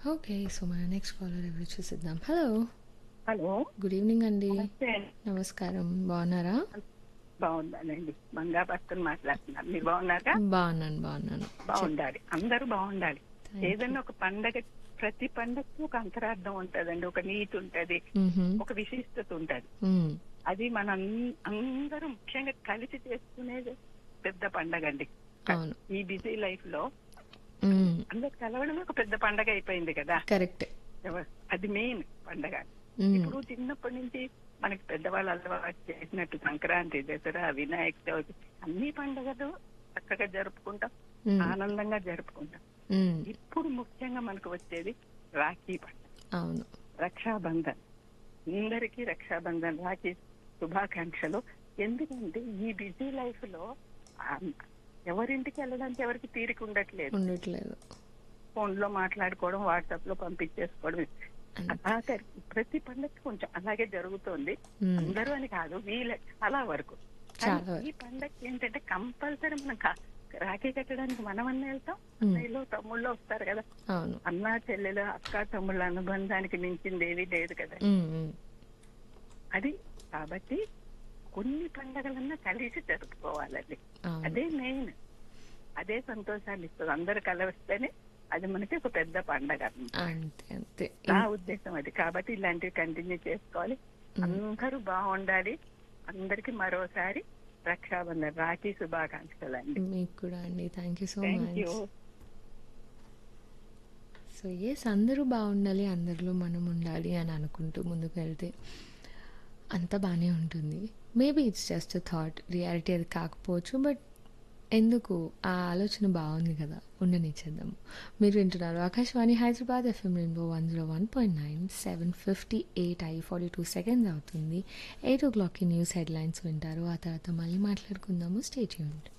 Okay so మన next caller ఎవరు చూసిద్దాం హలో హలో గుడ్ ఈవినింగ్ అండి నమస్తే అండి. నమస్కారం బాగున్నారా బాగుండాలండి మంగా భక్తులు మాట్లాడుతున్నారు మీరు బాగున్నారా బాగున్నాను బాగున్నాను బాగుండాలి అందరూ బాగుండాలి Thank you. ఏదైనా ఒక పండగ ప్రతి పండగకు ఒక అంతరార్థం ఉంటదండి ఒక నీతి ఉంటది మ్మ్హమ్. ఒక విశిష్టత ఉంటది మ్మ్. అది మన అన్- అందరూ ముఖ్యంగా కలిసి చేసుకునేది పెద్ద పండగ అండి అవును ఈ బిజీ లైఫ్ లో మ్మ్. అందరు కలవడమే ఒక పెద్ద పండగ అయిపోయింది కదా కరెక్ట్ ఎవ- అది మెయిన్ పండగ మ్మ్. ఇప్పుడు చిన్నప్పటి నుంచి మనకి పెద్దవాళ్ళు అలవాటు చేసినట్టు సంక్రాంతి దసరా వినాయక చవితి అన్ని పండుగలు చక్కగా జరుపుకుంటాం మ్మ్. ఆనందంగా జరుపుకుంటాం మ్మ్. ఇప్పుడు ముఖ్యంగా మనకు వచ్చేది రాఖీ పండుగ అవును రక్షాబంధన్ అందరికీ రక్షాబంధన్ రాఖీ శుభాకాంక్షలు ఎందుకంటే ఈ బిజీ లైఫ్ లో ఆ, ఎవరింటికి వెళ్ళడానికి ఎవరికి తీరిక ఉండట్లేదు ఉండట్లేదు ఫోన్ లో మాట్లాడుకోవడం వాట్సాప్ లో పంపించేసుకోవడం అంతే. ఆఖరికి ప్రతి పండుగ కొంచెం అలాగే జరుగుతోంది మ్మ్. అందరూ అని కాదు వీళ్ళ చాలా వరకు చాలా కానీ వరకు. ఈ పండగ ఏంటంటే కంపల్సరీ మనం కా- రాఖీ కట్టడానికి మనం అన్న వెళ్తాం మ్మ్. అన్నయ్యలు తమ్ముళ్ళు వస్తారు కదా అవును అన్న చెల్లెలు అక్క తమ్ముళ్ళ అనుబంధానికి మించింది ఏది లేదు కదా మ్మ్. మ్మ్. అది కాబట్టి కొన్ని పండగలన్నా కలిసి జరుపుకోవాలండి అవును అదే మెయిన్ అదే సంతోషాన్ని ఇస్తుంది అందరు కలవస్తేనే అది మనకి ఒక పెద్ద పండగ అన్నమాట. అంతే అంతే నా ఉద్దేశం అది కాబట్టి ఇలాంటివి కంటిన్యూ చేసుకోవాలి అందరూ బాగుండాలి అందరికి మరోసారి రక్షాబంధన్ రాఖీ శుభాకాంక్షలు అండి మీకు కూడా అండి thank you so thank much you so yes అందరూ బాగుండాలి అందరిలో మనం ఉండాలి అని అనుకుంటూ ముందుకు వెళ్తే అంత బాగానే ఉంటుంది maybe it's just thought reality అది కాకపోవచ్చు బట్ ఎందుకు ఆ ఆలోచన బాగుంది కదా ఉండనిచ్చేద్దాము మీరు వింటున్నారు Akashvani Hyderabad FM rainbow one zero one point nine seven fifty eight అయ్యి ఫార్టీ టూ సెకండ్స్ అవుతుంది ఎయిట్ ఓ క్లాక్కి న్యూస్ హెడ్లైన్స్ వింటారు ఆ తర్వాత మళ్ళీ మాట్లాడుకుందాము స్టేట్ యూనిట్